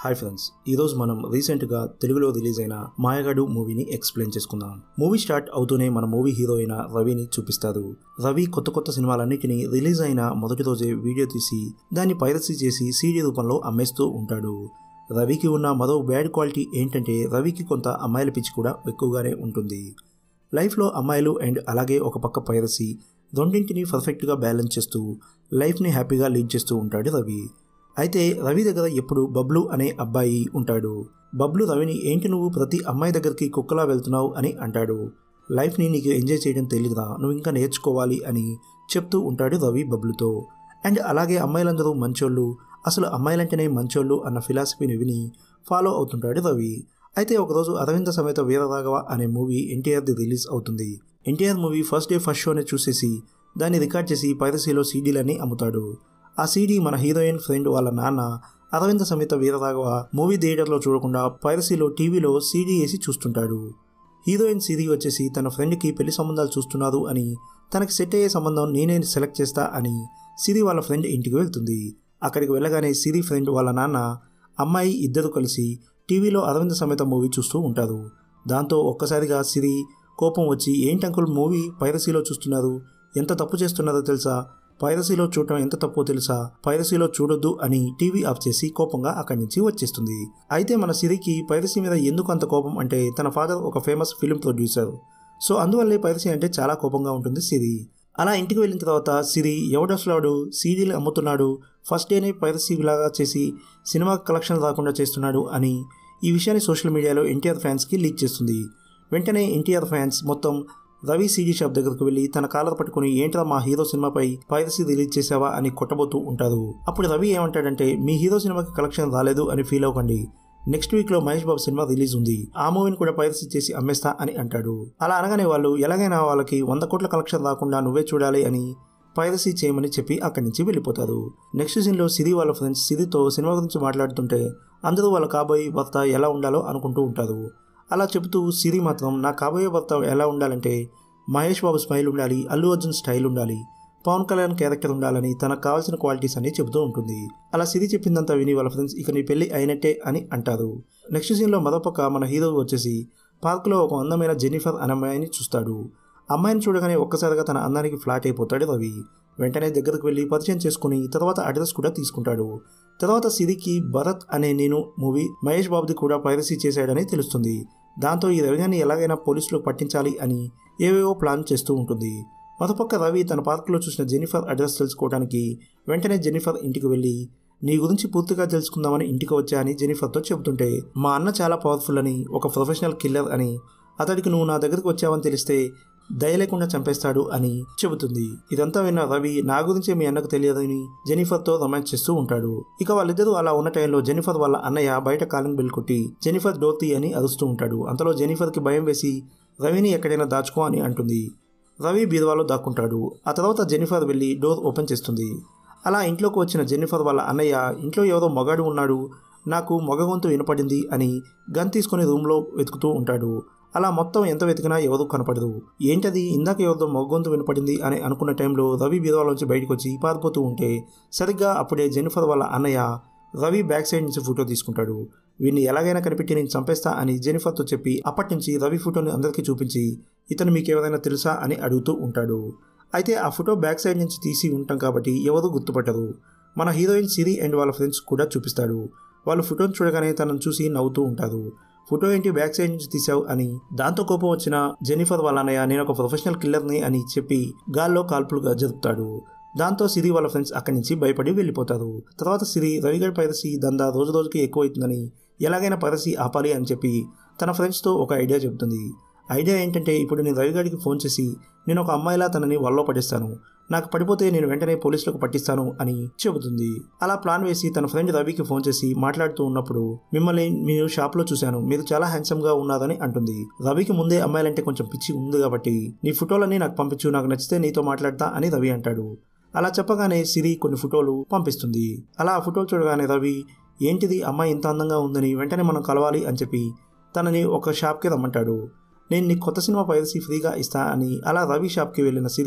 hi friends ఈరోజు మనం రీసెంట్గా తెలుగులో రిలీజ్ అయిన మాయగాడు మూవీని ఎక్స్ప్లెయిన్ చేసుకుందాం మూవీ స్టార్ట్ అవుతూనే మన మూవీ హీరో అయిన రవిని చూపిస్తారు రవి కొత్త కొత్త సినిమాలన్నిటినీ రిలీజ్ అయిన మొదటి రోజే వీడియో తీసి దాన్ని పైరసీ చేసి సీడీ రూపంలో అమ్మేస్తూ ఉంటాడు రవికి ఉన్న మరో బ్యాడ్ క్వాలిటీ ఏంటంటే రవికి కొంత అమ్మాయిల పిచ్చి కూడా ఎక్కువగానే ఉంటుంది లైఫ్లో అమ్మాయిలు అండ్ అలాగే ఒక పక్క పైరసీ రెండింటిని పర్ఫెక్ట్గా బ్యాలెన్స్ చేస్తూ లైఫ్ని హ్యాపీగా లీడ్ చేస్తూ ఉంటాడు రవి అయితే రవి దగ్గర ఎప్పుడు బబ్లు అనే అబ్బాయి ఉంటాడు బబ్లు రవిని ఏంటి నువ్వు ప్రతి అమ్మాయి దగ్గరికి కుక్కలా వెళ్తున్నావు అని అంటాడు లైఫ్ని నీకు ఎంజాయ్ చేయడం తెలియదురా నువ్వు ఇంకా నేర్చుకోవాలి అని చెప్తూ ఉంటాడు రవి బబ్లుతో అండ్ అలాగే అమ్మాయిలందరూ మంచోళ్ళు అసలు అమ్మాయిలంటేనే మంచోళ్ళు అన్న ఫిలాసఫీని విని ఫాలో అవుతుంటాడు రవి అయితే ఒకరోజు అరవింద సమేత వీరరాఘవ అనే మూవీ ఎన్టీఆర్ది రిలీజ్ అవుతుంది NTR movie first day first షోనే చూసేసి దాన్ని రికార్డ్ చేసి పైరసీలో సీడీలన్నీ అమ్ముతాడు ఆ సీడీ మన హీరోయిన్ ఫ్రెండ్ వాళ్ళ నాన్న అరవింద సమేత వీరరాఘవ మూవీ థియేటర్లో చూడకుండా పైరసీలో టీవీలో సీడీ వేసి చూస్తుంటాడు హీరోయిన్ సిరి వచ్చేసి తన ఫ్రెండ్కి పెళ్లి సంబంధాలు చూస్తున్నారు అని తనకి సెట్ అయ్యే సంబంధం నేనే సెలెక్ట్ చేస్తా అని సిరి వాళ్ళ ఫ్రెండ్ ఇంటికి వెళ్తుంది అక్కడికి వెళ్ళగానే సిరి ఫ్రెండ్ వాళ్ళ నాన్న అమ్మాయి ఇద్దరు కలిసి టీవీలో అరవింద సమేత మూవీ చూస్తూ ఉంటారు దాంతో ఒక్కసారిగా సిరి కోపం వచ్చి ఏంటి అంకుల్ మూవీ పైరసీలో చూస్తున్నారు ఎంత తప్పు చేస్తున్నారో తెలుసా పైరసీలో చూడటం ఎంత తప్పో తెలుసా పైరసీలో చూడొద్దు అని టీవీ ఆఫ్ చేసి కోపంగా అక్కడి నుంచి వచ్చేస్తుంది అయితే మన సిరికి పైరసీ మీద ఎందుకు అంత కోపం అంటే తన ఫాదర్ ఒక ఫేమస్ ఫిల్మ్ ప్రొడ్యూసర్ సో అందువల్లే పైరసీ అంటే చాలా కోపంగా ఉంటుంది సిరి అలా ఇంటికి వెళ్ళిన తర్వాత సిరి ఎవడసలాడు సీడీలు అమ్ముతున్నాడు ఫస్ట్ డేనే పైరసీ లాగా చేసి సినిమా కలెక్షన్ రాకుండా చేస్తున్నాడు అని ఈ విషయాన్ని సోషల్ మీడియాలో ఎన్టీఆర్ ఫ్యాన్స్కి లీక్ చేస్తుంది వెంటనే ఎన్టీఆర్ ఫ్యాన్స్ మొత్తం రవి సీడీ షాప్ దగ్గరకు వెళ్ళి తన కాలర్ పట్టుకుని ఏంట్రా మా హీరో సినిమాపై పైరసీ రిలీజ్ చేసావా అని కొట్టబోతూ ఉంటారు అప్పుడు రవి ఏమంటాడంటే మీ హీరో సినిమాకి కలెక్షన్ రాలేదు అని ఫీల్ అవ్వకండి నెక్స్ట్ వీక్ లో మహేష్ బాబు సినిమా రిలీజ్ ఉంది ఆ మూవీని కూడా పైరసీ చేసి అమ్మేస్తా అని అంటాడు అలా అనగానే వాళ్ళు ఎలాగైనా వాళ్ళకి వంద కోట్ల కలెక్షన్ రాకుండా నువ్వే చూడాలి అని పైరసీ చేయమని చెప్పి అక్కడి నుంచి వెళ్ళిపోతారు నెక్స్ట్ సీన్లో సిరి వాళ్ళ ఫ్రెండ్స్ సిరితో సినిమా గురించి మాట్లాడుతుంటే అందరూ వాళ్ళ కాబోయే భర్త ఎలా ఉండాలో అనుకుంటూ ఉంటారు అలా చెబుతూ సిరి మాత్రం నా కాబోయే భర్త ఎలా ఉండాలంటే మహేష్ బాబు స్మైల్ ఉండాలి అల్లు అర్జున్ స్టైల్ ఉండాలి పవన్ కళ్యాణ్ క్యారెక్టర్ ఉండాలని తనకు కావాల్సిన క్వాలిటీస్ అన్ని చెబుతూ ఉంటుంది అలా సిరి చెప్పిందంతా విని వాళ్ళ ఫ్రెండ్స్ ఇక నీ పెళ్లి అయినట్టే అని అంటారు నెక్స్ట్ సీన్లో మరోపక్క మన హీరో వచ్చేసి పార్కులో ఒక అందమైన జెనిఫర్ అనే అమ్మాయిని చూస్తాడు అమ్మాయిని చూడగానే ఒక్కసారిగా తన అందానికి ఫ్లాట్ అయిపోతాడు రవి వెంటనే దగ్గరకు వెళ్ళి పరిచయం చేసుకుని తర్వాత అడ్రస్ కూడా తీసుకుంటాడు తర్వాత సిరికి భరత్ అనే నేను మూవీ మహేష్ బాబుది కూడా పైరసీ చేశాడని తెలుస్తుంది దాంతో ఈ రవిగాన్ని ఎలాగైనా పోలీసులకు పట్టించాలి అని ఏవేవో ప్లాన్ చేస్తూ ఉంటుంది మరోపక్క రవి తన పార్కులో చూసిన జెనిఫర్ అడ్రస్ తెలుసుకోవడానికి వెంటనే జెనిఫర్ ఇంటికి వెళ్ళి నీ గురించి పూర్తిగా తెలుసుకుందామని ఇంటికి వచ్చా అని జెనిఫర్తో చెబుతుంటే మా అన్న చాలా పవర్ఫుల్ అని ఒక ప్రొఫెషనల్ కిల్లర్ అని అతడికి నువ్వు నా దగ్గరికి వచ్చావని తెలిస్తే దయ లేకుండా చంపేస్తాడు అని చెబుతుంది ఇదంతా విన్న రవి నా గురించే మీ అన్నకు తెలియదని జెనిఫర్తో రొమాన్స్ చేస్తూ ఉంటాడు ఇక వాళ్ళిద్దరూ అలా ఉన్న టైంలో జెనిఫర్ వాళ్ళ అన్నయ్య బయట కాలింగ్ బెల్ కొట్టి జెనిఫర్ డోర్తీ అని అరుస్తూ ఉంటాడు అంతలో జెనిఫర్కి భయం వేసి రవిని ఎక్కడైనా దాచుకో అని అంటుంది రవి బీరువాలో దాక్కుంటాడు ఆ తర్వాత జెనిఫర్ వెళ్ళి డోర్ ఓపెన్ చేస్తుంది అలా ఇంట్లోకి వచ్చిన జెనిఫర్ వాళ్ళ అన్నయ్య ఇంట్లో ఎవరో మగాడు ఉన్నాడు నాకు మగ గొంతు వినపడింది అని గన్ తీసుకుని రూమ్లో వెతుకుతూ ఉంటాడు అలా మొత్తం ఎంత వెతికినా ఎవరు కనపడదు ఏంటది ఇందాక ఎవరిదో మగొంతు వినపడింది అని అనుకున్న టైంలో రవి బీరువాలోంచి బయటకు వచ్చి పారిపోతూ ఉంటే సరిగ్గా అప్పుడే జెనిఫర్ వాళ్ళ అన్నయ్య రవి బ్యాక్ సైడ్ నుంచి ఫోటో తీసుకుంటాడు వీడిని ఎలాగైనా కనిపెట్టి నేను చంపేస్తా అని జెనిఫర్తో చెప్పి అప్పటి నుంచి రవి ఫోటోని అందరికీ చూపించి ఇతను మీకు ఏమైనా తెలుసా అని అడుగుతూ ఉంటాడు అయితే ఆ ఫోటో బ్యాక్ సైడ్ నుంచి తీసి ఉంటాం కాబట్టి ఎవరు గుర్తుపట్టరు మన హీరోయిన్ సిరి అండ్ వాళ్ళ ఫ్రెండ్స్ కూడా చూపిస్తాడు వాళ్ళు ఫోటోని చూడగానే తనను చూసి నవ్వుతూ ఉంటారు ఫోటో ఏంటి బ్యాక్ సైడ్ నుంచి తీసావు అని దాంతో కోపం వచ్చిన జెనిఫర్ వాళ్ళ అన్నయ్య నేను ఒక ప్రొఫెషనల్ కిల్లర్ని అని చెప్పి గాల్లో కాల్పులుగా జరుపుతాడు దాంతో సిరి వాళ్ళ ఫ్రెండ్స్ అక్కడి నుంచి భయపడి వెళ్ళిపోతారు తర్వాత సిరి రవిగఢ్ పైరసీ దందా రోజు రోజుకి ఎక్కువైతుందని ఎలాగైనా పైరసీ ఆపాలి అని చెప్పి తన ఫ్రెండ్స్తో ఒక ఐడియా చెబుతుంది ఐడియా ఏంటంటే ఇప్పుడు నేను రవిగడికి ఫోన్ చేసి నేను ఒక అమ్మాయిలా తనని వల్లో పడేస్తాను నాకు పడిపోతే నేను వెంటనే పోలీసులకు పట్టిస్తాను అని చెబుతుంది అలా ప్లాన్ వేసి తన ఫ్రెండ్ రవికి ఫోన్ చేసి మాట్లాడుతూ ఉన్నప్పుడు మిమ్మల్ని నేను షాప్లో చూశాను మీరు చాలా హ్యాండ్సమ్గా ఉన్నారని అంటుంది రవికి ముందే అమ్మాయిలంటే కొంచెం పిచ్చి ఉంది కాబట్టి నీ ఫోటోలన్నీ నాకు పంపించు నాకు నచ్చితే నీతో మాట్లాడతా అని రవి అంటాడు అలా చెప్పగానే సిరి కొన్ని ఫోటోలు పంపిస్తుంది అలా ఆ ఫోటోలు చూడగానే రవి ఏంటిది అమ్మాయి ఇంత అందంగా ఉందని వెంటనే మనం కలవాలి అని చెప్పి తనని ఒక షాప్కి రమ్మంటాడు నేను నీకు కొత్త సినిమా పైరసీ ఫ్రీగా ఇస్తా అని అలా రవి షాప్కి వెళ్ళిన సిరి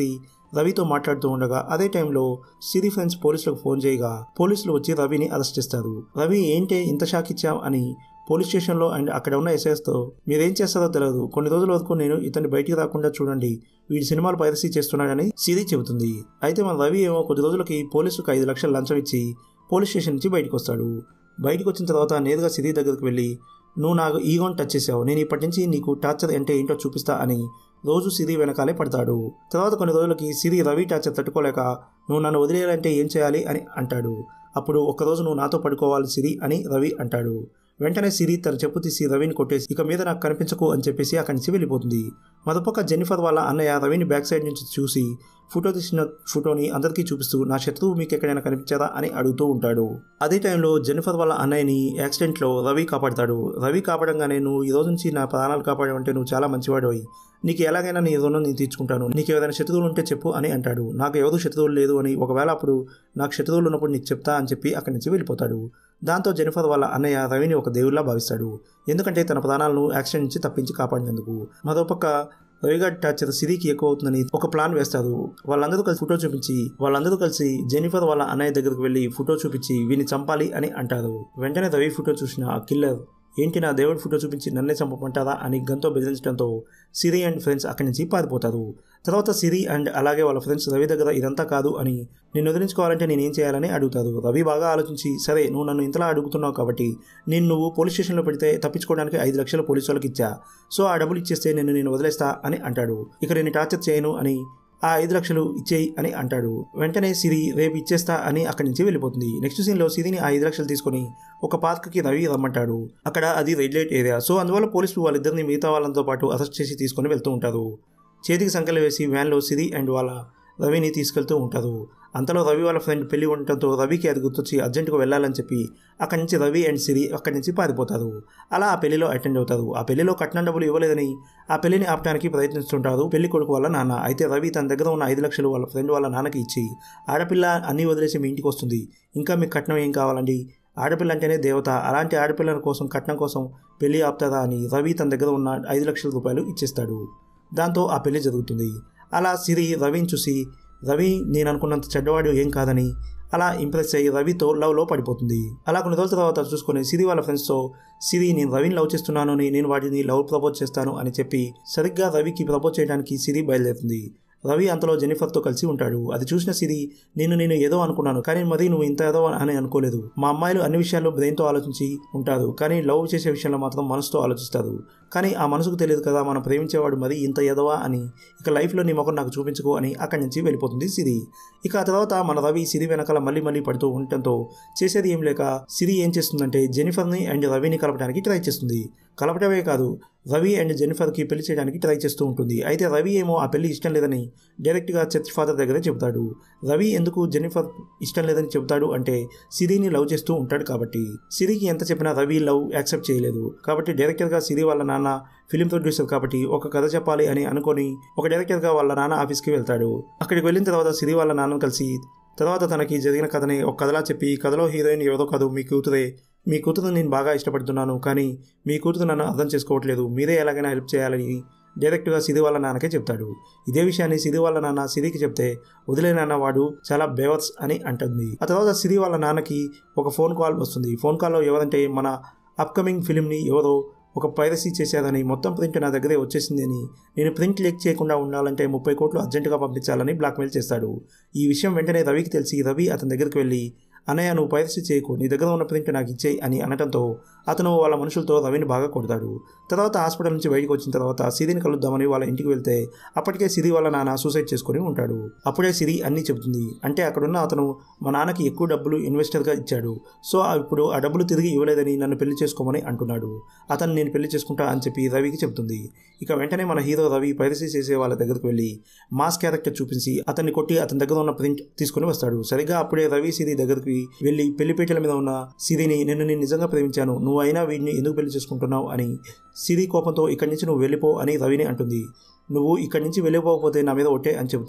రవితో మాట్లాడుతూ ఉండగా అదే టైంలో సిరి ఫ్రెండ్స్ పోలీసులకు ఫోన్ చేయగా పోలీసులు వచ్చి రవిని అరెస్ట్ చేస్తారు రవి ఏంటే ఇంత షాక్ ఇచ్చాం అని పోలీస్ స్టేషన్లో అండ్ అక్కడ ఉన్న ఎస్ఐస్తో మీరేం చేస్తారో తెలియదు కొన్ని రోజుల వరకు నేను ఇతన్ని బయటికి రాకుండా చూడండి వీడి సినిమాలు పైరసీ చేస్తున్నాడని సిరి చెబుతుంది అయితే మన రవి ఏమో కొద్ది రోజులకి పోలీసులకు ఐదు లక్షలు లంచం ఇచ్చి పోలీస్ స్టేషన్ నుంచి బయటకు వస్తాడు బయటకు వచ్చిన తర్వాత నేరుగా సిరి దగ్గరికి వెళ్ళి నువ్వు నాకు ఈగోని టచ్ చేసావు నేను ఇప్పటి నుంచి నీకు టార్చర్ అంటే ఏంటో చూపిస్తా అని రోజు సిరి వెనకాలే పడతాడు తర్వాత కొన్ని రోజులకి సిరి రవి టార్చర్ తట్టుకోలేక నువ్వు నన్ను వదిలేయాలంటే ఏం చేయాలి అని అంటాడు అప్పుడు ఒకరోజు నువ్వు నాతో పడుకోవాలి సిరి అని రవి అంటాడు వెంటనే సిరి తన చెప్పు తీసి రవిని కొట్టేసి ఇక మీద నాకు కనిపించకు అని చెప్పేసి అక్కడి నుంచి వెళ్ళిపోతుంది మరోపక్క జెన్నిఫర్ వాళ్ళ అన్నయ్య రవిని బ్యాక్ సైడ్ నుంచి చూసి ఫోటో తీసిన ఫోటోని అందరికీ చూపిస్తూ నా శత్రువు మీకు ఎక్కడైనా కనిపించారా అని అడుగుతూ ఉంటాడు అదే టైంలో జెన్నిఫర్ వాళ్ళ అన్నయ్యని యాక్సిడెంట్లో రవి కాపాడతాడు రవి కాపాడంగానే నువ్వు ఈ రోజు నుంచి నా ప్రాణాలు కాపాడమంటే నువ్వు చాలా మంచివాడు అయి నీకు ఎలాగైనా నీ రుణం నేను తీర్చుకుంటాను నీకు ఏదైనా శత్రువులు ఉంటే చెప్పు అని అంటాడు నాకు ఎవరు శత్రువులు లేదు అని ఒకవేళ అప్పుడు నాకు శత్రువులు ఉన్నప్పుడు నీకు చెప్తా అని చెప్పి అక్కడి నుంచి వెళ్ళిపోతాడు దాంతో జెనిఫర్ వాళ్ళ అన్నయ్య రవిని ఒక దేవుడిలా భావిస్తాడు ఎందుకంటే తన ప్రాణాలను యాక్సిడెంట్ నుంచి తప్పించి కాపాడినందుకు మరోపక్క రవిగాడ్ టార్చర్ సిరికి ఎక్కువ అవుతుందని ఒక ప్లాన్ వేస్తారు వాళ్ళందరూ కలిసి ఫోటో చూపించి వాళ్ళందరూ కలిసి జెనిఫర్ వాళ్ళ అన్నయ్య దగ్గరికి వెళ్ళి ఫోటో చూపించి వీని చంపాలి అని అంటారు వెంటనే రవి ఫోటో చూసిన ఆ కిల్లర్ ఏంటి నా దేవుడి ఫోటో చూపించి నన్నే చంపమంటారా అని గంతో బెదిరించడంతో సిరి అండ్ ఫ్రెండ్స్ అక్కడి నుంచి పారిపోతారు తర్వాత సిరి అండ్ అలాగే వాళ్ళ ఫ్రెండ్స్ రవి దగ్గర ఇదంతా కాదు అని నేను వదిలించుకోవాలంటే నేను ఏం చేయాలని అడుగుతారు రవి బాగా ఆలోచించి సరే నువ్వు నన్ను ఇంతలా అడుగుతున్నావు కాబట్టి నేను నువ్వు పోలీస్ స్టేషన్లో పెడితే తప్పించుకోవడానికి ఐదు లక్షలు పోలీసు వాళ్ళకి ఇచ్చా సో ఆ డబ్బులు ఇచ్చేస్తే నేను నేను వదిలేస్తా అని అంటాడు ఇక నేను టార్చర్ చేయను అని ఆ ఐదు లక్షలు ఇచ్చేయి అని అంటాడు వెంటనే సిరి రేపు ఇచ్చేస్తా అని అక్కడి నుంచి వెళ్ళిపోతుంది నెక్స్ట్ సీన్లో సిరిని ఆ ఐదు లక్షలు తీసుకొని ఒక పార్క్కి రవి రమ్మంటాడు అక్కడ అది రెడ్ లైట్ ఏరియా సో అందువల్ల పోలీసులు వాళ్ళిద్దరిని మిగతా వాళ్ళతో పాటు అరెస్ట్ చేసి తీసుకొని వెళ్తూ ఉంటారు చేతికి సంఖ్యలు వేసి వ్యాన్లో సిరి అండ్ వాళ్ళ రవిని తీసుకెళ్తూ ఉంటారు అంతలో రవి వాళ్ళ ఫ్రెండ్ పెళ్లి ఉండటంతో రవికి అది గుర్తొచ్చి అర్జెంటుగా వెళ్ళాలని చెప్పి అక్కడి నుంచి రవి అండ్ సిరి అక్కడి నుంచి పారిపోతారు అలా ఆ పెళ్లిలో అటెండ్ అవుతారు ఆ పెళ్లిలో కట్నం డబ్బులు ఇవ్వలేదని ఆ పెళ్లిని ఆపడానికి ప్రయత్నిస్తుంటారు పెళ్లి కొడుకు వాళ్ళ నాన్న అయితే రవి తన దగ్గర ఉన్న ఐదు లక్షలు వాళ్ళ ఫ్రెండ్ వాళ్ళ నాన్నకి ఇచ్చి ఆడపిల్ల అన్నీ వదిలేసి మీ ఇంటికి వస్తుంది ఇంకా మీకు కట్నం ఏం కావాలండి ఆడపిల్ల అంటేనే దేవత అలాంటి ఆడపిల్లల కోసం కట్నం కోసం పెళ్లి ఆపుతారా అని రవి తన దగ్గర ఉన్న ఐదు లక్షల రూపాయలు ఇచ్చేస్తాడు దాంతో ఆ పెళ్లి జరుగుతుంది అలా సిరి రవిని చూసి రవి నేను అనుకున్నంత చెడ్డవాడు ఏం కాదని అలా ఇంప్రెస్ అయ్యి రవితో లవ్లో పడిపోతుంది అలా కొన్ని రోజుల తర్వాత చూసుకొని సిరి వాళ్ళ ఫ్రెండ్స్తో సిరి నేను రవిని లవ్ చేస్తున్నాను అని నేను వాటిని లవ్ ప్రపోజ్ చేస్తాను అని చెప్పి సరిగ్గా రవికి ప్రపోజ్ చేయడానికి సిరి బయలుదేరుతుంది రవి అంతలో జెనిఫర్తో కలిసి ఉంటాడు అది చూసిన సిరి నేను నేను ఏదో అనుకున్నాను కానీ మరి నువ్వు ఇంత ఏదో అని అనుకోలేదు మా అమ్మాయిలు అన్ని విషయాల్లో బ్రెయిన్తో ఆలోచించి ఉంటారు కానీ లవ్ చేసే విషయంలో మాత్రం మనసుతో ఆలోచిస్తారు కానీ ఆ మనసుకు తెలియదు కదా మనం ప్రేమించేవాడు మరి ఇంత ఎదవా అని ఇక లైఫ్లో నీ ముఖం నాకు చూపించుకో అని అక్కడి నుంచి వెళ్ళిపోతుంది సిరి ఇక ఆ తర్వాత మన రవి సిరి వెనకాల మళ్ళీ మళ్ళీ పడుతూ ఉండటంతో చేసేది ఏం లేక సిరి ఏం చేస్తుందంటే జెనిఫర్ని అండ్ రవిని కలపడానికి ట్రై చేస్తుంది కలపటమే కాదు రవి అండ్ జెనిఫర్కి పెళ్లి చేయడానికి ట్రై చేస్తూ ఉంటుంది అయితే రవి ఏమో ఆ పెళ్లి ఇష్టం లేదని డైరెక్ట్గా చర్చ్ ఫాదర్ దగ్గరే చెబుతాడు రవి ఎందుకు జెనిఫర్ ఇష్టం లేదని చెబుతాడు అంటే సిరిని లవ్ చేస్తూ ఉంటాడు కాబట్టి సిరికి ఎంత చెప్పినా రవి లవ్ యాక్సెప్ట్ చేయలేదు కాబట్టి డైరెక్టర్గా సిరి వాళ్ళ నాన్న ఫిలిం ప్రొడ్యూసర్ కాబట్టి ఒక కథ చెప్పాలి అని అనుకొని ఒక డైరెక్టర్గా వాళ్ళ నాన్న ఆఫీస్కి వెళ్తాడు అక్కడికి వెళ్ళిన తర్వాత సిరి వాళ్ళ నాన్న కలిసి తర్వాత తనకి జరిగిన కథని ఒక కథలా చెప్పి కథలో హీరోయిన్ ఎవరో కాదు మీ కూతురే మీ కూతురు నేను బాగా ఇష్టపడుతున్నాను కానీ మీ కూతురు నన్ను అర్థం చేసుకోవట్లేదు మీరే ఎలాగైనా హెల్ప్ చేయాలని డైరెక్ట్గా సిరి వాళ్ళ నాన్నకే చెప్తాడు ఇదే విషయాన్ని సిరి వాళ్ళ నాన్న సిరికి చెప్తే వదిలే నాన్న వాడు చాలా బేవర్స్ అని అంటుంది ఆ తర్వాత సిరి వాళ్ళ నాన్నకి ఒక ఫోన్ కాల్ వస్తుంది ఫోన్ కాల్లో ఎవరంటే మన అప్కమింగ్ ఫిలింని ఎవరో ఒక పైరసీ చేశారని మొత్తం ప్రింట్ నా దగ్గరే వచ్చేసింది అని నేను ప్రింట్ లీక్ చేయకుండా ఉండాలంటే ముప్పై కోట్లు అర్జెంటుగా పంపించాలని బ్లాక్మెయిల్ చేస్తాడు ఈ విషయం వెంటనే రవికి తెలిసి రవి అతని దగ్గరికి వెళ్ళి అన్నయ్య నువ్వు పైరసీ చేయకు నీ దగ్గర ఉన్న ప్రింట్ నాకు ఇచ్చేయి అని అనటంతో అతను వాళ్ళ మనుషులతో రవిని బాగా కొడతాడు తర్వాత హాస్పిటల్ నుంచి బయటకు వచ్చిన తర్వాత సిరిని కలుద్దామని వాళ్ళ ఇంటికి వెళ్తే అప్పటికే సిరి వాళ్ళ నాన్న సూసైడ్ చేసుకొని ఉంటాడు అప్పుడే సిరి అన్నీ చెబుతుంది అంటే అక్కడున్న అతను మా నాన్నకి ఎక్కువ డబ్బులు ఇన్వెస్టర్గా ఇచ్చాడు సో ఇప్పుడు ఆ డబ్బులు తిరిగి ఇవ్వలేదని నన్ను పెళ్లి చేసుకోమని అంటున్నాడు అతను నేను పెళ్లి చేసుకుంటా అని చెప్పి రవికి చెబుతుంది ఇక వెంటనే మన హీరో రవి పైరసీ చేసే వాళ్ళ దగ్గరికి వెళ్ళి మాస్ క్యారెక్టర్ చూపించి అతన్ని కొట్టి అతని దగ్గర ఉన్న ప్రింట్ తీసుకుని వస్తాడు సరిగ్గా అప్పుడే రవి సిరి దగ్గరికి వెళ్ళి పెళ్లిపేటల మీద ఉన్న సిరిని నిన్ను నేను నిజంగా ప్రేమించాను నువ్వు అయినా వీడిని ఎందుకు పెళ్లి చేసుకుంటున్నావు అని సిరి కోపంతో ఇక్కడి నుంచి నువ్వు వెళ్ళిపో అని రవిని అంటుంది నువ్వు ఇక్కడి నుంచి వెళ్ళిపోకపోతే నా మీద ఒట్టే అని చెబుతుంది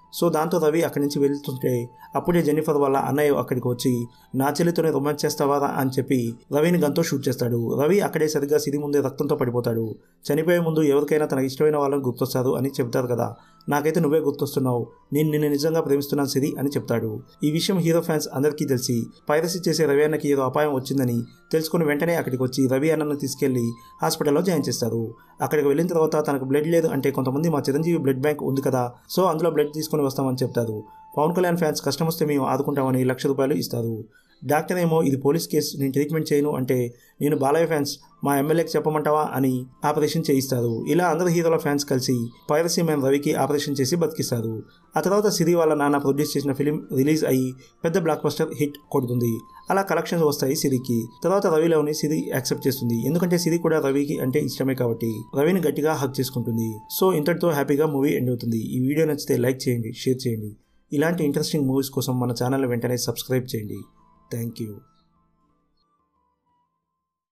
సో దాంతో రవి అక్కడి నుంచి వెళ్తుంటే అప్పుడే జెన్నిఫర్ వాళ్ళ అన్నయ్య అక్కడికి వచ్చి నా చెల్లితోనే రొమాన్స్ చేస్తావా అని చెప్పి రవిని గంతో షూట్ చేస్తాడు రవి అక్కడే సరిగ్గా సిరి ముందే రక్తంతో పడిపోతాడు చనిపోయే ముందు ఎవరికైనా తనకి ఇష్టమైన వాళ్ళని గుర్తొస్తారు అని చెప్తారు కదా నాకైతే నువ్వే గుర్తొస్తున్నావు నేను నిన్ను నిజంగా ప్రేమిస్తున్నాను సిరి అని చెప్తాడు ఈ విషయం హీరో ఫ్యాన్స్ అందరికీ తెలిసి పైరసీ చేసే రవి అన్నకి ఏదో అపాయం వచ్చిందని తెలుసుకుని వెంటనే అక్కడికి వచ్చి రవి అన్నను తీసుకెళ్లి హాస్పిటల్లో జాయిన్ చేస్తారు అక్కడికి వెళ్ళిన తర్వాత తనకు బ్లడ్ లేదు అంటే కొంతమంది మా చిరంజీవి బ్లడ్ బ్యాంక్ ఉంది కదా సో అందులో బ్లడ్ తీసుకొని వస్తామని చెప్తారు పవన్ కళ్యాణ్ ఫ్యాన్స్ కష్టం వస్తే మేము ఆదుకుంటామని లక్ష రూపాయలు ఇస్తారు డాక్టర్ ఏమో ఇది పోలీస్ కేసు నేను ట్రీట్మెంట్ చేయను అంటే నేను బాలయ్య ఫ్యాన్స్ మా ఎమ్మెల్యేకి చెప్పమంటావా అని ఆపరేషన్ చేయిస్తారు ఇలా అందరు హీరోల ఫ్యాన్స్ కలిసి పైరసీ మ్యాన్ రవికి ఆపరేషన్ చేసి బతికిస్తారు ఆ తర్వాత సిరి వాళ్ళ నాన్న ప్రొడ్యూస్ చేసిన ఫిలిం రిలీజ్ అయ్యి పెద్ద బ్లాక్ బస్టర్ హిట్ కొడుతుంది అలా కలెక్షన్స్ వస్తాయి సిరికి తర్వాత రవిలోని సిరి యాక్సెప్ట్ చేస్తుంది ఎందుకంటే సిరి కూడా రవికి అంటే ఇష్టమే కాబట్టి రవిని గట్టిగా హక్ చేసుకుంటుంది సో ఇంతటితో హ్యాపీగా మూవీ ఎండ్ అవుతుంది ఈ వీడియో నచ్చితే లైక్ చేయండి షేర్ చేయండి ఇలాంటి ఇంట్రెస్టింగ్ మూవీస్ కోసం మన ఛానల్ వెంటనే సబ్స్క్రైబ్ చేయండి థ్యాంక్ యూ